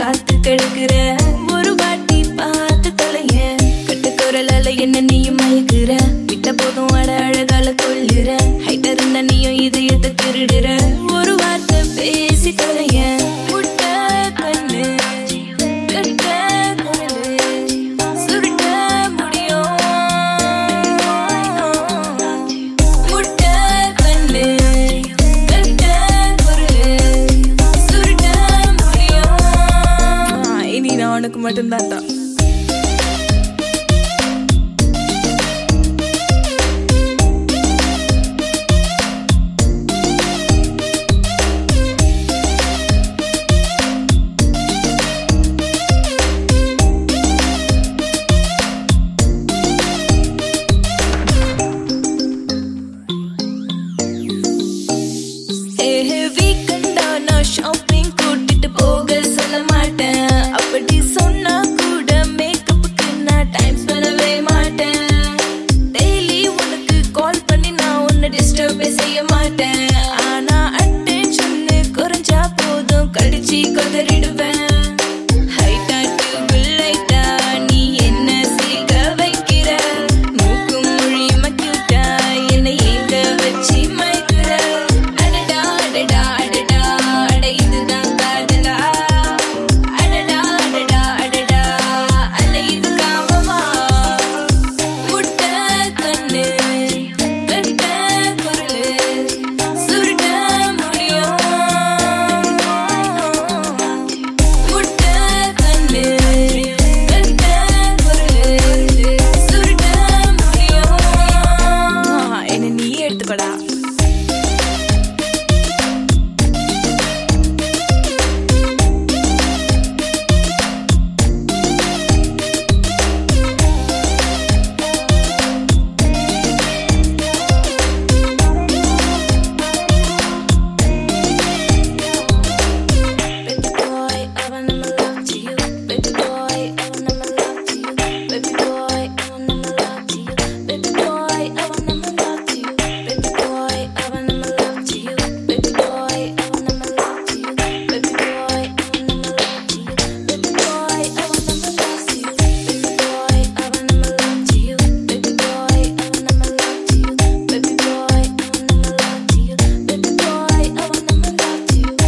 காத்து கிடக்குற ஒரு வாட்டி பார்த்து தொலைய கட்டு குரலால என்ன நீயும் மயக்குற விட்ட போதும் அட அழகால கொள்ளுற ஹைட்ட இருந்த நீயும் இதயத்தை திருடுற ஒரு வார்த்தை பேசி தொலைய முட்டை கண்ணு கட்ட குரலு சுருட்ட முடியும் முட்டை கண்ணு கட்ட குரலு சுருட்ட முடியும் இனி நான் உனக்கு மட்டும்தான் தான் ஏஹே வீக்கெண்டா நான் ஷாப்பிங் கூட்டிட்டு போக சொல்ல மாட்டேன் அப்படி சொன்னா கூட மேக்கப்புக்கு நான் டைம் பண்ணவே மாட்டேன் டெய்லி உனக்கு கால் பண்ணி நான் உன்னை டிஸ்டர்பே செய்ய மாட்டேன் ஆனா அட்டென்ஷன் குறைஞ்சா போதும் கடிச்சு கொதறிடுவேன் ஹைட்டா டியூபிள் லைட்டா நீ என்ன சிரிக்க வைக்கிற மூக்கு மொழியுமா கியூட்டா என்னை ஏங்க வச்சு மயக்குற அடடா அடடா அடடா அட இதுதான் காதலா அடடா அடடா அடடா அல்ல இது காமமா முட்டை கண்ணு கட்ட குரலு சுருட்ட முடியும் முட்டை கண்ணு கட்ட குரலு சுருட்ட முடியும் என்ன நீயே எடுத்துக்கடா Baby boy, I wanna make love to you. Baby boy, I wanna make love to you. Baby boy, I wanna make love to you. Baby boy, I wanna make love to you. Baby boy, I wanna make love to you. Baby boy, I wanna make love to you. Baby boy, I wanna make love to you. Baby boy, I wanna make love to you. Baby boy, I wanna make love to you. Baby boy, I wanna make love to you. Baby boy, I wanna make love to you. Baby boy, I wanna make love to you. Baby boy, I wanna make love to you. Baby boy, I wanna make love to you. Baby boy, I wanna make love to you.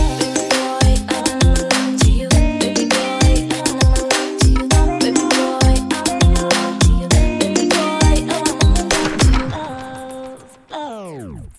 Baby boy, I wanna make love to you. Oh, oh.